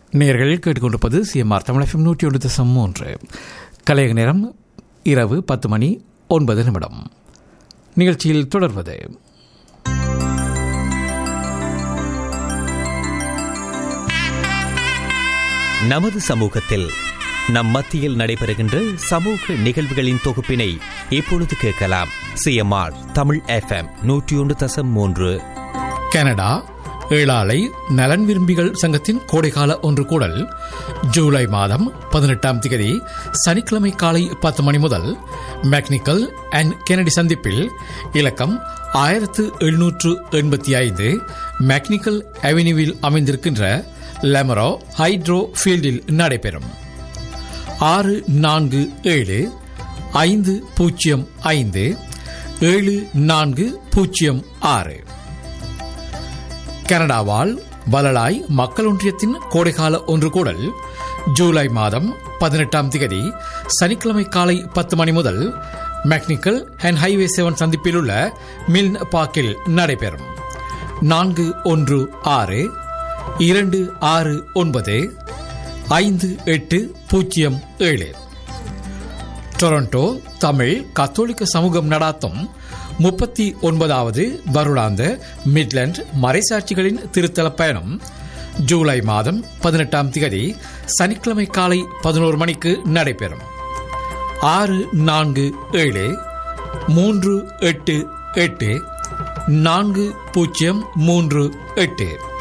நேர்கள் கேட்டுக்கொண்டிருப்பது சிஎம்ஆர் தமிழகம் நூற்றி ஒன்று தசம் மூன்று கலையக நேரம் இரவு பத்து மணி ஒன்பது நிமிடம் நிகழ்ச்சியில் தொடர்வது நமது சமூகத்தில் நம் மத்தியில் நடைபெறுகின்ற சமூக நிகழ்வுகளின் தொகுப்பினை இப்பொழுது கேட்கலாம் சிஎம்ஆர் தமிழ் எஃப்எம் நூற்றி ஒன்று தசம் மூன்று கனடா ஏழாலை நலன் விரும்பிகள் சங்கத்தின் கோடைகால ஒன்று கூடல் ஜூலை மாதம் பதினெட்டாம் தேதி சனிக்கிழமை காலை பத்து மணி முதல் மெக்னிக்கல் அண்ட் கெனடி சந்திப்பில் இலக்கம் ஆயிரத்து எழுநூற்று எண்பத்தி ஐந்து மெக்னிக்கல் அவென்யூவில் அமைந்திருக்கின்ற லெமரோ ஹைட்ரோ ஃபீல்டில் நடைபெறும் ஆறு நான்கு ஏழு ஐந்து பூஜ்ஜியம் ஐந்து ஏழு நான்கு பூஜ்ஜியம் ஆறு கனடாவால் வலலாய் மக்கள் ஒன்றியத்தின் கோடைகால ஒன்று கூடல் ஜூலை மாதம் பதினெட்டாம் திகதி சனிக்கிழமை காலை பத்து மணி முதல் மெக்னிக்கல் அண்ட் ஹைவே செவன் சந்திப்பில் உள்ள மில்ன் பார்க்கில் நடைபெறும் நான்கு ஒன்று ஆறு இரண்டு ஆறு ஒன்பது ஐந்து எட்டு பூஜ்ஜியம் ஏழு டொரண்டோ தமிழ் கத்தோலிக்க சமூகம் நடாத்தும் முப்பத்தி ஒன்பதாவது வருடாந்த மிட்லண்ட் மறைசாட்சிகளின் திருத்தல பயணம் ஜூலை மாதம் பதினெட்டாம் திகதி சனிக்கிழமை காலை பதினோரு மணிக்கு நடைபெறும் ஆறு நான்கு ஏழு மூன்று எட்டு எட்டு நான்கு பூஜ்ஜியம் மூன்று எட்டு